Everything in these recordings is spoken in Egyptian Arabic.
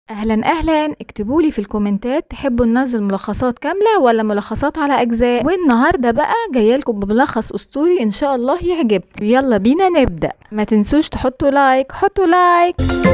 اهلا اهلا اكتبولي في الكومنتات تحبوا ننزل ملخصات كاملة ولا ملخصات على اجزاء والنهاردة بقى جايلكم بملخص اسطوري ان شاء الله يعجبكم يلا بينا نبدأ ما تنسوش تحطوا لايك حطوا لايك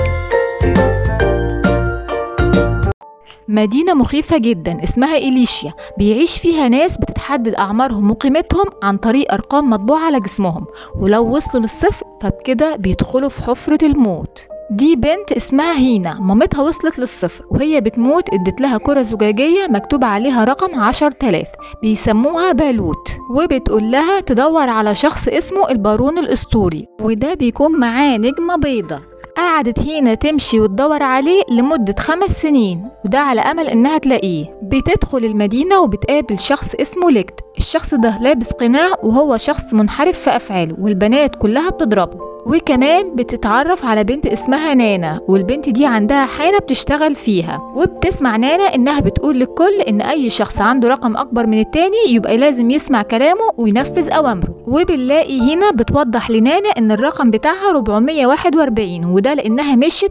مدينة مخيفة جدا اسمها إليشيا بيعيش فيها ناس بتتحدد أعمارهم وقيمتهم عن طريق أرقام مطبوعة على جسمهم ولو وصلوا للصفر فبكده بيدخلوا في حفرة الموت دي بنت اسمها هينا مامتها وصلت للصفر وهي بتموت ادت لها كرة زجاجية مكتوب عليها رقم عشر تلاف بيسموها بالوت وبتقول لها تدور على شخص اسمه البارون الأسطوري وده بيكون معاه نجمة بيضة قعدت هينا تمشي وتدور عليه لمدة خمس سنين وده على أمل إنها تلاقيه بتدخل المدينة وبتقابل شخص اسمه ليكت الشخص ده لابس قناع وهو شخص منحرف في أفعاله والبنات كلها بتضربه وكمان بتتعرف على بنت اسمها نانا والبنت دي عندها حانة بتشتغل فيها وبتسمع نانا انها بتقول للكل ان اي شخص عنده رقم اكبر من التاني يبقى لازم يسمع كلامه وينفذ اوامره وبنلاقي هنا بتوضح لنانا ان الرقم بتاعها 441 وده لانها مشيت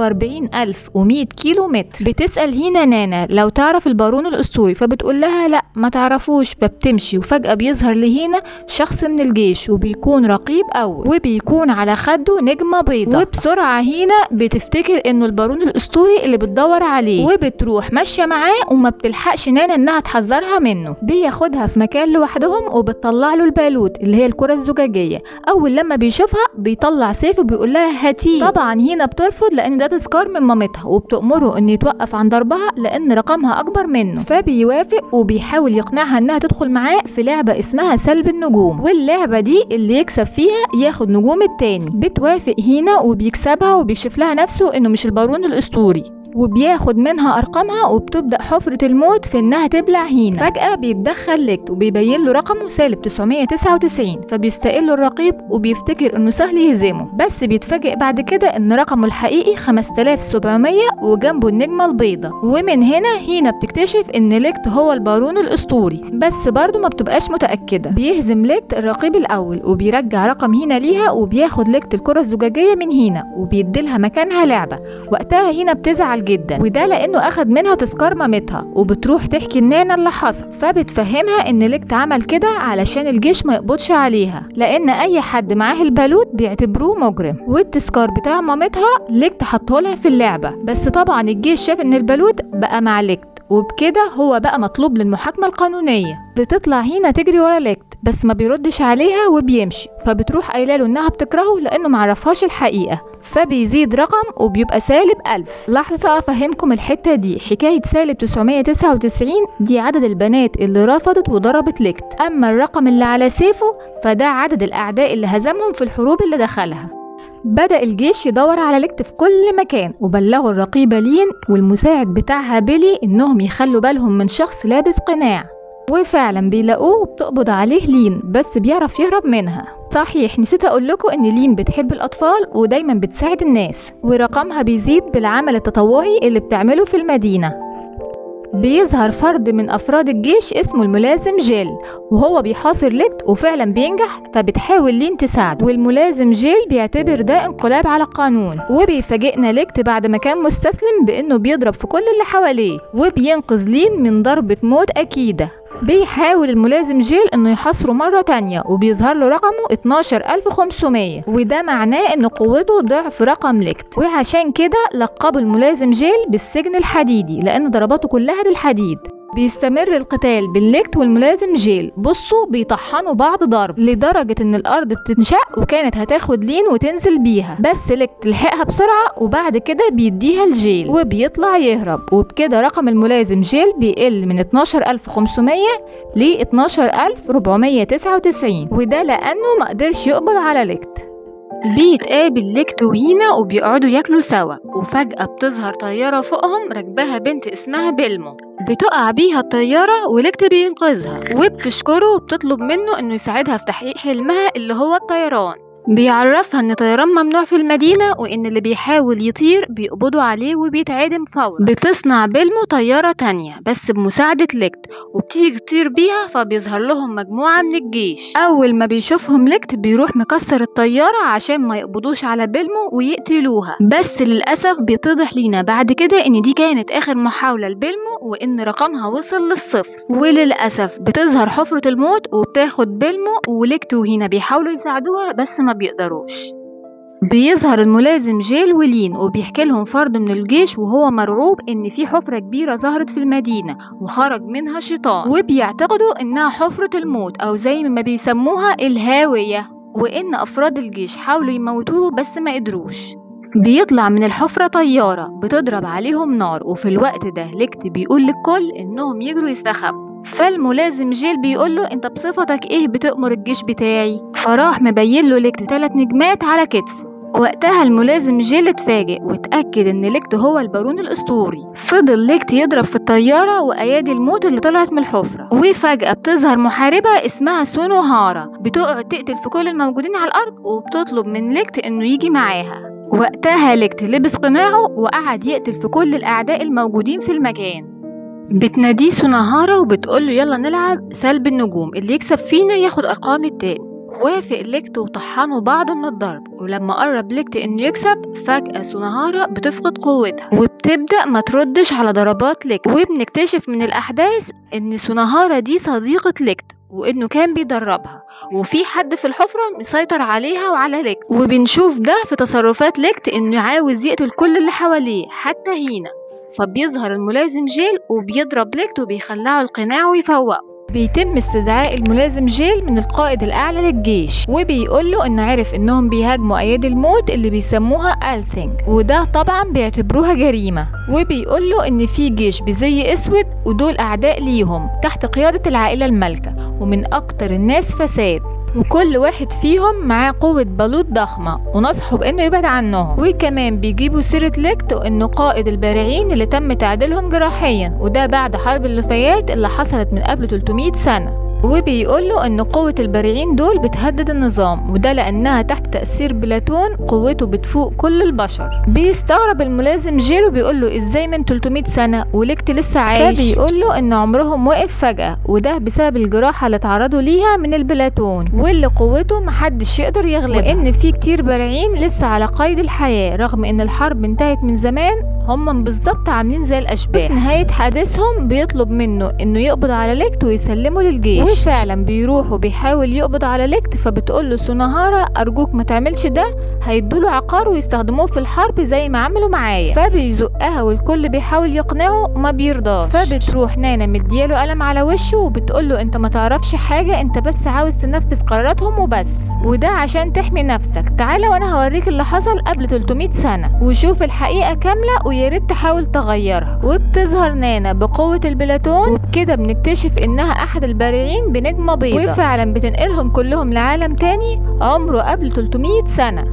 44100 كيلو متر بتسأل هنا نانا لو تعرف البارون الاسطوري فبتقول لها لا ما تعرفوش فبتمشي وفجأة بيظهر لهنا شخص من الجيش وبيكون رقيب اول وبيكون على خده نجمة بيضة وبسرعة هينا بتفتكر انه البارون الاسطوري اللي بتدور عليه وبتروح ماشية معاه وما بتلحقش نانا انها تحذرها منه بياخدها في مكان لوحدهم وبتطلع له البالوت اللي هي الكرة الزجاجية اول لما بيشوفها بيطلع سيف وبيقول لها هاتيه طبعا هينا بترفض لان ده تذكار من مامتها وبتأمره انه يتوقف عن ضربها لان رقمها اكبر منه فبيوافق وبيحاول يقنعها انها تدخل معاه في لعبة اسمها سلب النجوم واللعبة دي اللي يكسب فيها ياخد نجوم التاني بتوافق هينا وبيكسبها وبيكشف لها نفسه انه مش البارون الاسطوري وبياخد منها ارقامها وبتبدا حفره الموت في انها تبلع هينا فجاه بيتدخل ليكت وبيبين له رقمه سالب 999 فبيستقل الرقيب وبيفتكر انه سهل يهزمه بس بيتفاجئ بعد كده ان رقمه الحقيقي 5700 وجنبه النجمه البيضاء ومن هنا هينا بتكتشف ان ليكت هو البارون الاسطوري بس برضه ما بتبقاش متاكده بيهزم ليكت الرقيب الاول وبيرجع رقم هينا ليها وبياخد ليكت الكره الزجاجيه من هينا وبيديلها مكانها لعبه وقتها هينا بتزعل جدا وده لانه اخد منها تذكار مامتها وبتروح تحكي لنانا اللي حصل فبتفهمها ان ليكت عمل كده علشان الجيش ما يقبضش عليها لان اي حد معاه البالوت بيعتبروه مجرم والتذكار بتاع مامتها ليكت حطهولها في اللعبه بس طبعا الجيش شاف ان البالوت بقى مع ليكت وبكده هو بقى مطلوب للمحاكمة القانونية بتطلع هنا تجري ورا ليكت بس ما بيردش عليها وبيمشي فبتروح قايله له انها بتكرهه لانه معرفهاش الحقيقة فبيزيد رقم وبيبقى سالب ألف لحظة أفهمكم الحتة دي حكاية سالب 999 دي عدد البنات اللي رفضت وضربت ليكت أما الرقم اللي على سيفه فده عدد الأعداء اللي هزمهم في الحروب اللي دخلها بدأ الجيش يدور على ليكت في كل مكان وبلغوا الرقيبة لين والمساعد بتاعها بيلي إنهم يخلوا بالهم من شخص لابس قناع وفعلا بيلاقوه وبتقبض عليه لين بس بيعرف يهرب منها صحيح نسيت اقول لكم ان لين بتحب الاطفال ودايما بتساعد الناس ورقمها بيزيد بالعمل التطوعي اللي بتعمله في المدينه بيظهر فرد من أفراد الجيش اسمه الملازم جيل وهو بيحاصر ليكت وفعلا بينجح فبتحاول لين تساعده والملازم جيل بيعتبر ده انقلاب على القانون وبيفاجئنا ليكت بعد ما كان مستسلم بأنه بيضرب في كل اللي حواليه وبينقذ لين من ضربة موت أكيدة بيحاول الملازم جيل انه يحاصره مرة تانية وبيظهر له رقمه 12500 وده معناه ان قوته ضعف رقم ليكت وعشان كده لقبوا الملازم جيل بالسجن الحديدي لان ضرباته كلها بالحديد بيستمر القتال بين ليكت والملازم جيل بصوا بيطحنوا بعض ضرب لدرجة ان الارض بتنشق وكانت هتاخد لين وتنزل بيها بس ليكت لحقها بسرعة وبعد كده بيديها الجيل وبيطلع يهرب وبكده رقم الملازم جيل بيقل من 12500 ل 12499 وده لانه مقدرش يقبض على ليكت بيتقابل ليكت وهينا وبيقعدوا ياكلوا سوا وفجأة بتظهر طيارة فوقهم راكباها بنت اسمها بيلمو بتقع بيها الطيارة وليكت بينقذها وبتشكره وبتطلب منه انه يساعدها في تحقيق حلمها اللي هو الطيران بيعرفها ان طيران ممنوع في المدينة وان اللي بيحاول يطير بيقبضوا عليه وبيتعدم فورا بتصنع بيلمو طيارة تانية بس بمساعدة ليكت وبتيجي تطير بيها فبيظهر لهم مجموعة من الجيش اول ما بيشوفهم ليكت بيروح مكسر الطيارة عشان ما يقبضوش على بيلمو ويقتلوها بس للأسف بيتضح لينا بعد كده ان دي كانت اخر محاولة لبيلمو وان رقمها وصل للصفر وللأسف بتظهر حفرة الموت وبتاخد بيلمو وليكت وهنا بيحاولوا يساعدوها بس ما بيقدروش بيظهر الملازم جيل ولين وبيحكي لهم فرد من الجيش وهو مرعوب ان في حفرة كبيرة ظهرت في المدينة وخرج منها شيطان وبيعتقدوا انها حفرة الموت او زي ما بيسموها الهاوية وان افراد الجيش حاولوا يموتوه بس ما قدروش بيطلع من الحفرة طيارة بتضرب عليهم نار وفي الوقت ده ليكت بيقول للكل انهم يجروا يستخبوا فالملازم جيل بيقول له انت بصفتك ايه بتأمر الجيش بتاعي فراح مبين له ليكت تلات نجمات على كتفه وقتها الملازم جيل اتفاجئ واتأكد ان ليكت هو البارون الاسطوري فضل ليكت يضرب في الطيارة وايادي الموت اللي طلعت من الحفرة وفجأة بتظهر محاربة اسمها سونوهارا بتقعد تقتل في كل الموجودين على الارض وبتطلب من ليكت انه يجي معاها وقتها ليكت لبس قناعه وقعد يقتل في كل الاعداء الموجودين في المكان بتناديه سوناهارا وبتقول له يلا نلعب سلب النجوم اللي يكسب فينا ياخد ارقام التاني وافق ليكت وطحنوا بعض من الضرب ولما قرب ليكت انه يكسب فجأة سوناهارا بتفقد قوتها وبتبدأ ما تردش على ضربات ليكت وبنكتشف من الأحداث ان سوناهارا دي صديقة ليكت وانه كان بيدربها وفي حد في الحفرة مسيطر عليها وعلى ليكت وبنشوف ده في تصرفات ليكت انه عاوز يقتل كل اللي حواليه حتى هينا فبيظهر الملازم جيل وبيضرب ليكت وبيخلعه القناع ويفوقه بيتم استدعاء الملازم جيل من القائد الأعلى للجيش وبيقول له إنه عرف إنهم بيهاجموا أيادي الموت اللي بيسموها ألثينج وده طبعا بيعتبروها جريمة وبيقول له إن في جيش بزي أسود ودول أعداء ليهم تحت قيادة العائلة المالكة ومن أكتر الناس فساد وكل واحد فيهم معاه قوة بلوط ضخمة ونصحوا بأنه يبعد عنهم وكمان بيجيبوا سيرة ليكت وأنه قائد البارعين اللي تم تعديلهم جراحيا وده بعد حرب اللفايات اللي حصلت من قبل 300 سنة وبيقول له ان قوة البارعين دول بتهدد النظام وده لانها تحت تأثير بلاتون قوته بتفوق كل البشر بيستغرب الملازم جيرو بيقول له ازاي من 300 سنة وليكت لسه عايش فبيقول له ان عمرهم وقف فجأة وده بسبب الجراحة اللي اتعرضوا ليها من البلاتون واللي قوته محدش يقدر يغلبها وان في كتير بارعين لسه على قيد الحياة رغم ان الحرب انتهت من زمان هم بالظبط عاملين زي الاشباح في نهايه حادثهم بيطلب منه انه يقبض على ليكت ويسلمه للجيش وفعلا بيروح وبيحاول يقبض على ليكت فبتقول له سوناهارا ارجوك ما تعملش ده هيدوله عقار ويستخدموه في الحرب زي ما عملوا معايا فبيزقها والكل بيحاول يقنعه ما بيرضاش فبتروح نانا مدياله قلم على وشه وبتقول له انت ما تعرفش حاجه انت بس عاوز تنفذ قراراتهم وبس وده عشان تحمي نفسك تعالى وانا هوريك اللي حصل قبل 300 سنه وشوف الحقيقه كامله ويا ريت تحاول تغيرها وبتظهر نانا بقوة البلاتون وبكده بنكتشف انها احد البارعين بنجمة بيضاء وفعلا بتنقلهم كلهم لعالم تاني عمره قبل 300 سنة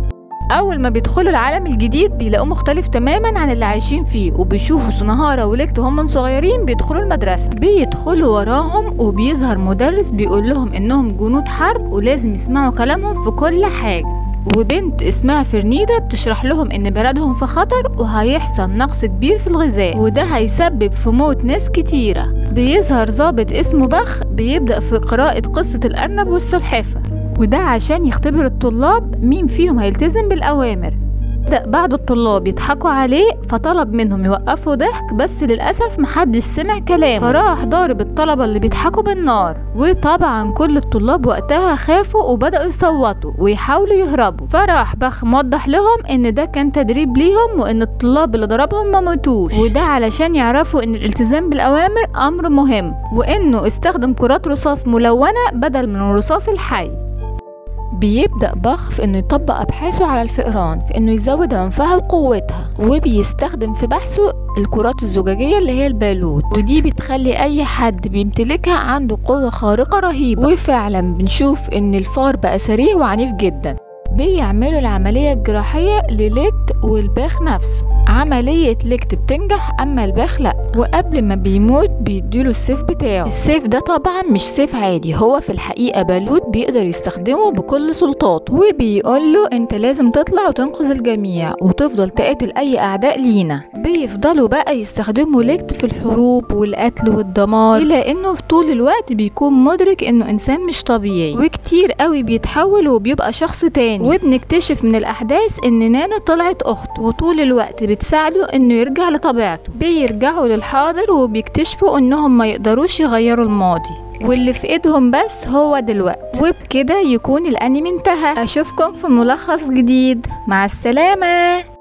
أول ما بيدخلوا العالم الجديد بيلاقوه مختلف تماما عن اللي عايشين فيه وبيشوفوا سوناهارا وليكت هم صغيرين بيدخلوا المدرسة بيدخلوا وراهم وبيظهر مدرس بيقول لهم إنهم جنود حرب ولازم يسمعوا كلامهم في كل حاجة وبنت اسمها فرنيدة بتشرح لهم ان بلدهم في خطر وهيحصل نقص كبير في الغذاء وده هيسبب في موت ناس كتيرة بيظهر ظابط اسمه بخ بيبدأ في قراءة قصة الأرنب والسلحفة وده عشان يختبر الطلاب مين فيهم هيلتزم بالأوامر بدأ بعض الطلاب يضحكوا عليه فطلب منهم يوقفوا ضحك بس للأسف محدش سمع كلامه فراح ضارب الطلبة اللي بيضحكوا بالنار وطبعا كل الطلاب وقتها خافوا وبدأوا يصوتوا ويحاولوا يهربوا فراح بخ موضح لهم ان ده كان تدريب ليهم وان الطلاب اللي ضربهم ما موتوش وده علشان يعرفوا ان الالتزام بالأوامر أمر مهم وانه استخدم كرات رصاص ملونة بدل من الرصاص الحي بيبدأ بخ في انه يطبق ابحاثه على الفئران في انه يزود عنفها وقوتها وبيستخدم في بحثه الكرات الزجاجية اللي هي البالوت ودي بتخلي اي حد بيمتلكها عنده قوة خارقة رهيبة وفعلا بنشوف ان الفار بقى سريع وعنيف جدا بيعملوا العملية الجراحية لليكت والباخ نفسه عملية ليكت بتنجح أما الباخ لأ وقبل ما بيموت بيديله السيف بتاعه السيف ده طبعا مش سيف عادي هو في الحقيقة بالوت بيقدر يستخدمه بكل سلطاته وبيقول له انت لازم تطلع وتنقذ الجميع وتفضل تقاتل اي اعداء لينا بيفضلوا بقى يستخدموا ليكت في الحروب والقتل والدمار الى انه في طول الوقت بيكون مدرك انه انسان مش طبيعي وكتير قوي بيتحول وبيبقى شخص تاني وبنكتشف من الاحداث ان نانا طلعت اخته وطول الوقت بتساعده انه يرجع لطبيعته بيرجعوا للحاضر وبيكتشفوا انهم ما يقدروش يغيروا الماضي واللي في ايدهم بس هو دلوقتي وبكده يكون الانمي انتهى اشوفكم في ملخص جديد مع السلامه